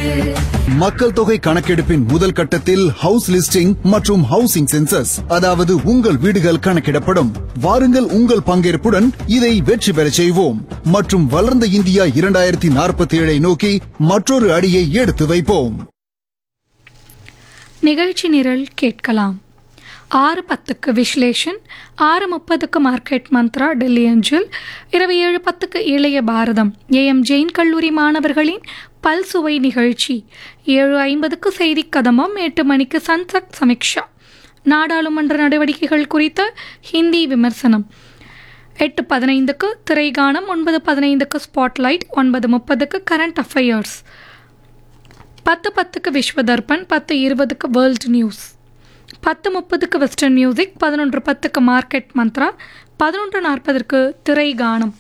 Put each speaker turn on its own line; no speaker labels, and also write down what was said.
மக்கள் தொகை கணக்கெடுப்பின் முதல் கட்டத்தில் ஹவுஸ் லிஸ்டிங் மற்றும் ஹவுசிங் சென்சஸ் அதாவது உங்கள் வீடுகள் கணக்கிடப்படும் வாருங்கள் உங்கள் பங்கேற்புடன் இதை வெற்றி பெறச் செய்வோம் மற்றும் வளர்ந்த இந்தியா இரண்டாயிரத்தி நாற்பத்தி ஏழை நோக்கி மற்றொரு அடியை எடுத்து வைப்போம்
நிகழ்ச்சி நிரல் கேட்கலாம் ஆறு பத்துக்கு விஸ்லேஷன் ஆறு முப்பதுக்கு மார்க்கெட் மந்த்ரா டெல்லி அஞ்சல் இரவு ஏழு பத்துக்கு இளைய பாரதம் ஏஎம் ஜெயின் கல்லூரி மாணவர்களின் பல்சுவை நிகழ்ச்சி ஏழு ஐம்பதுக்கு செய்தி கதமம் எட்டு மணிக்கு சன்சத் சமீக்ஷா நாடாளுமன்ற நடவடிக்கைகள் குறித்த ஹிந்தி விமர்சனம் எட்டு பதினைந்துக்கு திரைகானம் ஒன்பது பதினைந்துக்கு ஸ்பாட்லைட் ஒன்பது முப்பதுக்கு கரண்ட் அஃபையர்ஸ் பத்து பத்துக்கு விஸ்வ தர்பன் பத்து இருபதுக்கு வேர்ல்ட் நியூஸ் பத்து முப்பதுக்கு வெஸ்டர்ன் மியூசிக் பதினொன்று பத்துக்கு மார்க்கெட் மந்த்ரா பதினொன்று நாற்பதற்கு திரை கானம்